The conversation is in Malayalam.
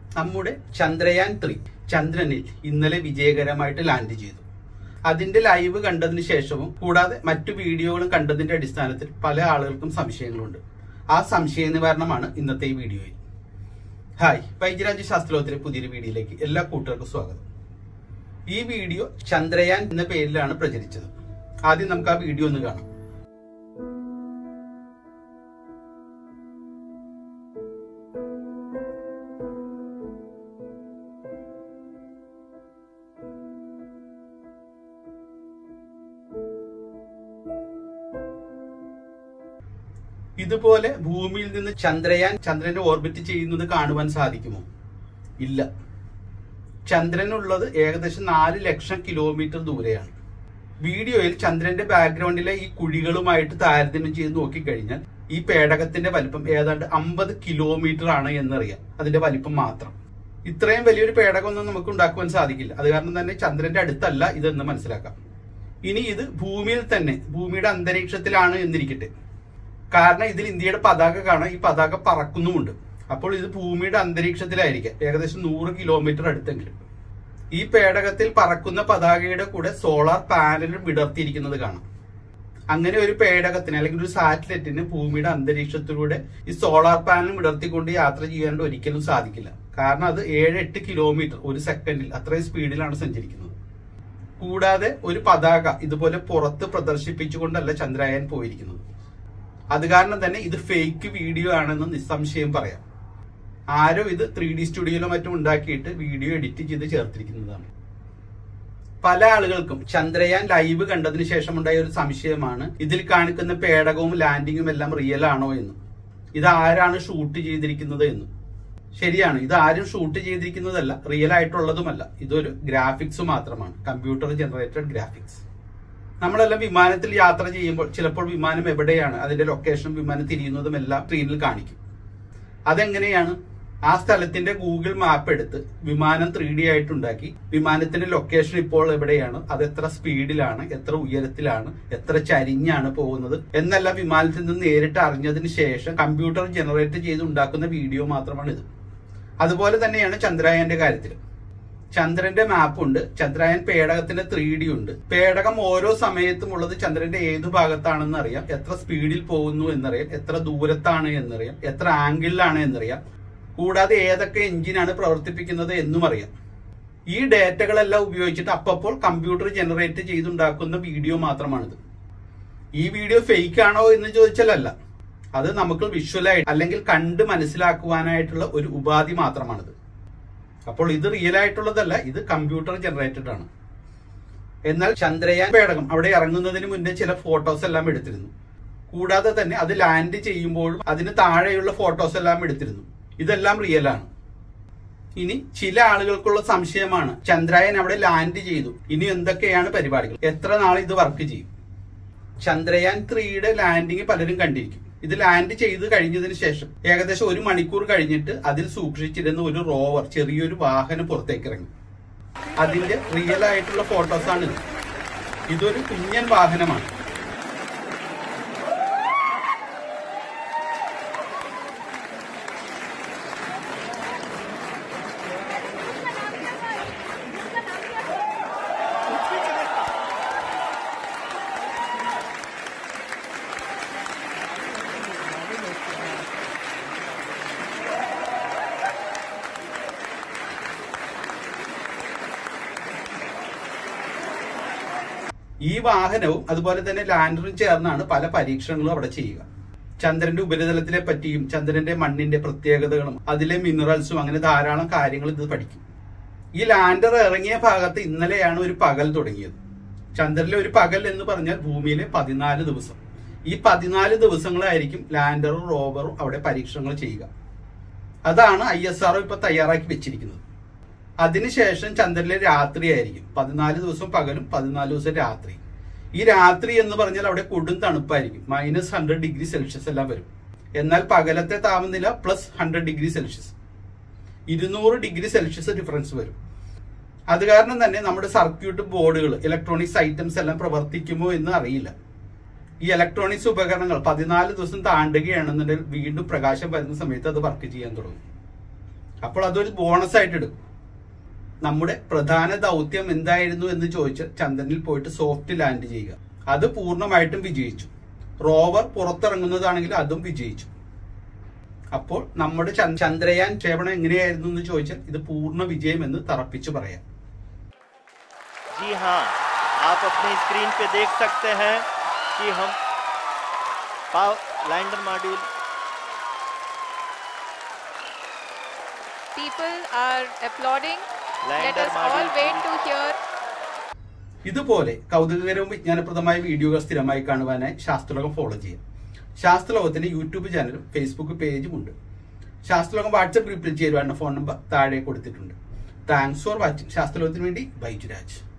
നമ്മുടെ ചന്ദ്രയാൻ ത്രീ ചന്ദ്രനിൽ ഇന്നലെ വിജയകരമായിട്ട് ലാൻഡ് ചെയ്തു അതിന്റെ ലൈവ് കണ്ടതിന് ശേഷവും കൂടാതെ മറ്റു വീഡിയോകളും കണ്ടതിന്റെ അടിസ്ഥാനത്തിൽ പല ആളുകൾക്കും സംശയങ്ങളുണ്ട് ആ സംശയ നിവാരണമാണ് ഇന്നത്തെ ഈ വീഡിയോയിൽ ഹായ് വൈദ്യരാജ് ശാസ്ത്രലോകത്തിലെ പുതിയൊരു വീഡിയോയിലേക്ക് എല്ലാ കൂട്ടുകാർക്കും സ്വാഗതം ഈ വീഡിയോ ചന്ദ്രയാൻ എന്ന പേരിലാണ് പ്രചരിച്ചത് ആദ്യം നമുക്ക് ആ വീഡിയോ ഒന്ന് കാണാം ഇതുപോലെ ഭൂമിയിൽ നിന്ന് ചന്ദ്രയാൻ ചന്ദ്രന്റെ ഓർബിറ്റ് ചെയ്യുന്നത് കാണുവാൻ സാധിക്കുമോ ഇല്ല ചന്ദ്രനുള്ളത് ഏകദേശം നാല് ലക്ഷം കിലോമീറ്റർ ദൂരെയാണ് വീഡിയോയിൽ ചന്ദ്രന്റെ ബാക്ക്ഗ്രൗണ്ടിലെ ഈ കുഴികളുമായിട്ട് താരതമ്യം ചെയ്ത് നോക്കിക്കഴിഞ്ഞാൽ ഈ പേടകത്തിന്റെ വലിപ്പം ഏതാണ്ട് അമ്പത് കിലോമീറ്റർ ആണ് എന്നറിയാം അതിന്റെ വലിപ്പം മാത്രം ഇത്രയും വലിയൊരു പേടകമൊന്നും നമുക്ക് ഉണ്ടാക്കുവാൻ സാധിക്കില്ല അത് കാരണം തന്നെ ചന്ദ്രന്റെ അടുത്തല്ല ഇതെന്ന് മനസ്സിലാക്കാം ഇനി ഇത് ഭൂമിയിൽ തന്നെ ഭൂമിയുടെ അന്തരീക്ഷത്തിലാണ് എന്നിരിക്കട്ടെ കാരണം ഇതിൽ ഇന്ത്യയുടെ പതാക കാണാം ഈ പതാക പറക്കുന്നുമുണ്ട് അപ്പോൾ ഇത് ഭൂമിയുടെ അന്തരീക്ഷത്തിലായിരിക്കാം ഏകദേശം നൂറ് കിലോമീറ്റർ അടുത്തെങ്കിലും ഈ പേടകത്തിൽ പറക്കുന്ന പതാകയുടെ കൂടെ സോളാർ പാനൽ വിടർത്തിയിരിക്കുന്നത് കാണാം അങ്ങനെ ഒരു പേടകത്തിന് അല്ലെങ്കിൽ ഒരു സാറ്റലൈറ്റിന് ഭൂമിയുടെ അന്തരീക്ഷത്തിലൂടെ ഈ സോളാർ പാനൽ വിടർത്തിക്കൊണ്ട് യാത്ര ചെയ്യാണ്ട് ഒരിക്കലും സാധിക്കില്ല കാരണം അത് ഏഴ് എട്ട് കിലോമീറ്റർ ഒരു സെക്കൻഡിൽ അത്രയും സ്പീഡിലാണ് സഞ്ചരിക്കുന്നത് കൂടാതെ ഒരു പതാക ഇതുപോലെ പുറത്ത് പ്രദർശിപ്പിച്ചുകൊണ്ടല്ല ചന്ദ്രയാൻ പോയിരിക്കുന്നത് അത് കാരണം തന്നെ ഇത് ഫേക്ക് വീഡിയോ ആണെന്ന് നിസ്സംശയം പറയാം ആരോ ഇത് ത്രീ ഡി സ്റ്റുഡിയോയിലോ മറ്റും ഉണ്ടാക്കിയിട്ട് വീഡിയോ എഡിറ്റ് ചെയ്ത് ചേർത്തിരിക്കുന്നതാണ് പല ആളുകൾക്കും ചന്ദ്രയാൻ ലൈവ് കണ്ടതിന് ശേഷം ഉണ്ടായ ഒരു സംശയമാണ് ഇതിൽ കാണിക്കുന്ന പേടകവും ലാൻഡിങ്ങും എല്ലാം റിയൽ ആണോ എന്ന് ഇത് ആരാണ് ഷൂട്ട് ചെയ്തിരിക്കുന്നത് എന്ന് ശരിയാണ് ഇത് ആരും ഷൂട്ട് ചെയ്തിരിക്കുന്നതല്ല റിയൽ ആയിട്ടുള്ളതുമല്ല ഇതൊരു ഗ്രാഫിക്സ് മാത്രമാണ് കമ്പ്യൂട്ടർ ജനറേറ്റഡ് ഗ്രാഫിക്സ് നമ്മളെല്ലാം വിമാനത്തിൽ യാത്ര ചെയ്യുമ്പോൾ ചിലപ്പോൾ വിമാനം എവിടെയാണ് അതിന്റെ ലൊക്കേഷൻ വിമാനം തിരിയുന്നതും എല്ലാം സ്ക്രീനിൽ കാണിക്കും അതെങ്ങനെയാണ് ആ സ്ഥലത്തിന്റെ ഗൂഗിൾ മാപ്പ് എടുത്ത് വിമാനം ത്രീ ഡി ആയിട്ടുണ്ടാക്കി വിമാനത്തിന്റെ ലൊക്കേഷൻ ഇപ്പോൾ എവിടെയാണ് അത് എത്ര സ്പീഡിലാണ് എത്ര ഉയരത്തിലാണ് എത്ര ചരിഞ്ഞാണ് പോകുന്നത് എന്നെല്ലാം വിമാനത്തിൽ നിന്ന് നേരിട്ട് അറിഞ്ഞതിന് ശേഷം കമ്പ്യൂട്ടർ ജനറേറ്റ് ചെയ്ത് ഉണ്ടാക്കുന്ന വീഡിയോ മാത്രമാണ് ഇത് അതുപോലെ തന്നെയാണ് ചന്ദ്രയാന്റെ കാര്യത്തിൽ ചന്ദ്രന്റെ മാപ്പ് ഉണ്ട് ചന്ദ്രയാൻ പേടകത്തിന്റെ ത്രീ ഡി ഉണ്ട് പേടകം ഓരോ സമയത്തും ഉള്ളത് ചന്ദ്രന്റെ ഏതു ഭാഗത്താണെന്ന് അറിയാം എത്ര സ്പീഡിൽ പോകുന്നു എന്നറിയാം എത്ര ദൂരത്താണ് എന്നറിയാം എത്ര ആംഗിളിലാണ് എന്നറിയാം കൂടാതെ ഏതൊക്കെ എഞ്ചിനാണ് പ്രവർത്തിപ്പിക്കുന്നത് എന്നും അറിയാം ഈ ഡേറ്റകളെല്ലാം ഉപയോഗിച്ചിട്ട് അപ്പോൾ കമ്പ്യൂട്ടർ ജനറേറ്റ് ചെയ്തുണ്ടാക്കുന്ന വീഡിയോ മാത്രമാണിത് ഈ വീഡിയോ ഫേക്ക് ആണോ എന്ന് ചോദിച്ചാലല്ല അത് നമുക്ക് വിഷ്വലായിട്ട് അല്ലെങ്കിൽ കണ്ട് മനസ്സിലാക്കുവാനായിട്ടുള്ള ഒരു ഉപാധി മാത്രമാണിത് അപ്പോൾ ഇത് റിയൽ ആയിട്ടുള്ളതല്ല ഇത് കമ്പ്യൂട്ടർ ജനറേറ്റഡ് ആണ് എന്നാൽ ചന്ദ്രയാൻ പേടകം അവിടെ ഇറങ്ങുന്നതിന് മുന്നേ ചില ഫോട്ടോസ് എല്ലാം എടുത്തിരുന്നു കൂടാതെ തന്നെ അത് ലാൻഡ് ചെയ്യുമ്പോഴും അതിന് താഴെയുള്ള ഫോട്ടോസ് എല്ലാം എടുത്തിരുന്നു ഇതെല്ലാം റിയൽ ആണ് ഇനി ചില ആളുകൾക്കുള്ള സംശയമാണ് ചന്ദ്രയാൻ അവിടെ ലാൻഡ് ചെയ്തു ഇനി എന്തൊക്കെയാണ് പരിപാടികൾ എത്ര നാൾ ഇത് വർക്ക് ചെയ്യും ചന്ദ്രയാൻ ത്രീയുടെ ലാൻഡിങ് പലരും കണ്ടിരിക്കും ഇത് ലാൻഡ് ചെയ്ത് കഴിഞ്ഞതിന് ശേഷം ഏകദേശം ഒരു മണിക്കൂർ കഴിഞ്ഞിട്ട് അതിൽ സൂക്ഷിച്ചിരുന്ന ഒരു റോവർ ചെറിയൊരു വാഹനം പുറത്തേക്ക് ഇറങ്ങി അതിന്റെ റിയൽ ആയിട്ടുള്ള ഫോട്ടോസ് ആണ് ഇത് ഇതൊരു കുഞ്ഞൻ വാഹനമാണ് ഈ വാഹനവും അതുപോലെ തന്നെ ലാൻഡറും ചേർന്നാണ് പല പരീക്ഷണങ്ങളും അവിടെ ചെയ്യുക ചന്ദ്രന്റെ ഉപരിതലത്തിലെ പറ്റിയും ചന്ദ്രന്റെ മണ്ണിന്റെ പ്രത്യേകതകളും അതിലെ മിനറൽസും അങ്ങനെ ധാരാളം കാര്യങ്ങൾ ഇത് പഠിക്കും ഈ ലാൻഡർ ഇറങ്ങിയ ഭാഗത്ത് ഇന്നലെയാണ് ഒരു പകൽ തുടങ്ങിയത് ചന്ദ്രനിലെ ഒരു പകൽ എന്ന് പറഞ്ഞാൽ ഭൂമിയിലെ പതിനാല് ദിവസം ഈ പതിനാല് ദിവസങ്ങളായിരിക്കും ലാൻഡറും റോവറും അവിടെ പരീക്ഷണങ്ങൾ ചെയ്യുക അതാണ് ഐ എസ് ആർ ഇപ്പൊ തയ്യാറാക്കി വെച്ചിരിക്കുന്നത് അതിനുശേഷം ചന്ദ്രനിലെ രാത്രിയായിരിക്കും പതിനാല് ദിവസം പകലും പതിനാല് ദിവസം രാത്രി ഈ രാത്രി എന്ന് പറഞ്ഞാൽ അവിടെ കൊടും തണുപ്പായിരിക്കും മൈനസ് ഹൺഡ്രഡ് ഡിഗ്രി സെൽഷ്യസ് എല്ലാം വരും എന്നാൽ പകലത്തെ താപനില പ്ലസ് ഹൺഡ്രഡ് ഡിഗ്രി സെൽഷ്യസ് ഇരുന്നൂറ് ഡിഗ്രി സെൽഷ്യസ് ഡിഫറൻസ് വരും അത് കാരണം തന്നെ നമ്മുടെ സർക്യൂട്ട് ബോർഡുകൾ ഇലക്ട്രോണിക്സ് ഐറ്റംസ് എല്ലാം പ്രവർത്തിക്കുമോ എന്ന് അറിയില്ല ഈ ഇലക്ട്രോണിക്സ് ഉപകരണങ്ങൾ പതിനാല് ദിവസം താണ്ടുകയാണെന്നുണ്ടെങ്കിൽ വീണ്ടും പ്രകാശം വരുന്ന സമയത്ത് അത് വർക്ക് ചെയ്യാൻ തുടങ്ങും അപ്പോൾ അതൊരു ബോണസ് ആയിട്ട് എടുക്കും നമ്മുടെ പ്രധാന ദൗത്യം എന്തായിരുന്നു എന്ന് ചോദിച്ചാൽ ചന്ദ്രനിൽ പോയിട്ട് സോഫ്റ്റ് ലാൻഡ് ചെയ്യുക അത് പൂർണ്ണമായിട്ടും വിജയിച്ചു റോവർ പുറത്തിറങ്ങുന്നതാണെങ്കിൽ അതും വിജയിച്ചു അപ്പോൾ നമ്മുടെ ചന്ദ്- ചന്ദ്രയാൻ ക്ഷേപണം എങ്ങനെയായിരുന്നു എന്ന് ചോദിച്ചാൽ ഇത് പൂർണ്ണ വിജയം എന്ന് തറപ്പിച്ചു പറയാം जी हाँ आप अपनी स्क्रीन पे देख सकते हैं कि हम पाव lander module People are applauding. Let lander us all wait module to hear ഇതുപോലെ കൗതുകകരവും വിജ്ഞാനപ്രദമായ വീഡിയോകൾ സ്ഥിരമായി കാണുവാനായി ശാസ്ത്രലോകം ഫോളോ ചെയ്യാം ശാസ്ത്രലോകത്തിന് യൂട്യൂബ് ചാനലും ഫേസ്ബുക്ക് പേജും ഉണ്ട് ശാസ്ത്രലോകം വാട്സപ്പ് ഗ്രൂപ്പിൽ ചേരുവാനുള്ള ഫോൺ നമ്പർ താഴെ കൊടുത്തിട്ടുണ്ട് താങ്ക്സ് ഫോർ വാച്ചിങ് ശാസ്ത്രലോകത്തിന് വേണ്ടി ബൈജുരാജ്